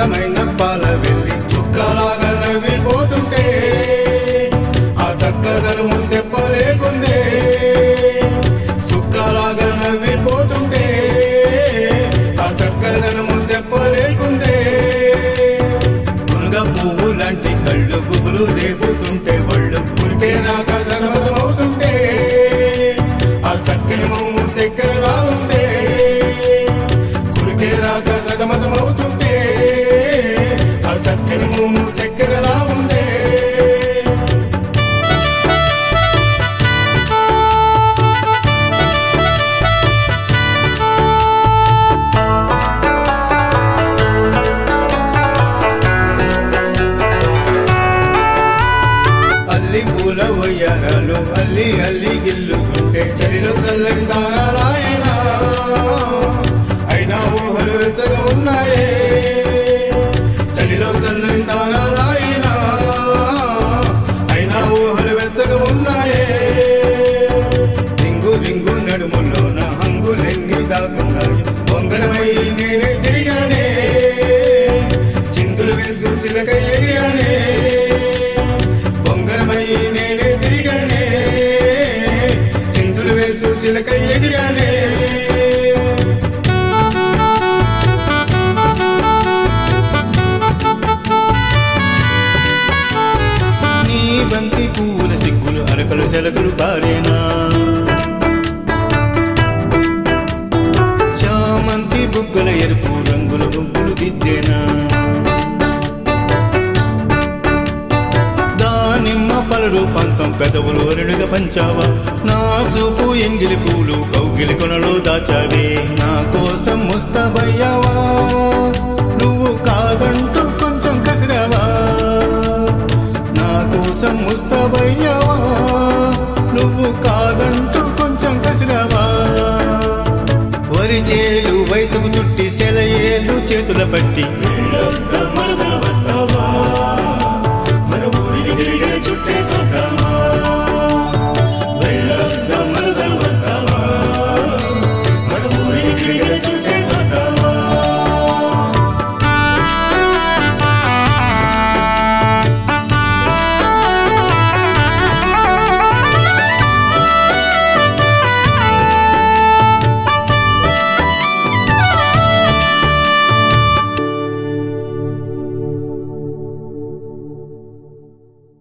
అందమైన పాల వెళ్ళి చుక్కలాగా నవ్విపోతుంటే ఆ చక్కదనము చెప్పలేకుందే చుక్కలాగా నవ్విపోతుంటే ఆ చక్కదనము చెప్పలేకుందే మునగ పువ్వు లాంటి కళ్ళు గుబులు రేపుతుంటే ఒళ్ళు పురికే నాక సగమవుతుంటే ఆ చక్కని మొమ్ము చక్కెర రాగుందే కురికే రాక సగమతమవుతుంటే ఆ చక్కని మొమ్ము చక్కెర రాగుందే అల్లి పూల వయ్యారాలు అల్లి అల్లి గిల్లుతుంటే చలిలో చల్లని దారాలాయనా అయినా ఊహలు వెచ్చగా ఉన్నాయే చలిలో చల్లని దారాలాయనా అయినా ఊహలు వెచ్చగా ఉన్నాయే లింగు లింగు నడుములో నా హంగులెన్ని దాగున్నాయి బొంగరమై నేనే తిరిగానే చిందులు వేసు చిలక ఎగిరానే బొంగరమై నేనే తిరిగానే చిందులు వేసు చిలక ఎగిరానే నీ బంతి పువ్వుల సిగ్గులు అరకలు సెలకులు పారేనా చామంతి బుగ్గల ఎరుపు రంగుల గుంపులు దిద్దేనా దానిమ్మ పల రూపాంతం పెదవులు రెండుగా పంచావా నా చూపు ఎంగిలి పూలు కౌగిలి కొనలో దాచావే నా కోసం ముస్తాబయ్యావా నువ్వు కాదంటూ కొంచెం కసిరావా నా కోసం ముస్తాబయ్యావా నువ్వు కాదంటూ కొంచెం కసిరావా వరిచేలు వయసుకు చుట్టి సెలయేలు చేతుల పట్టి మరదల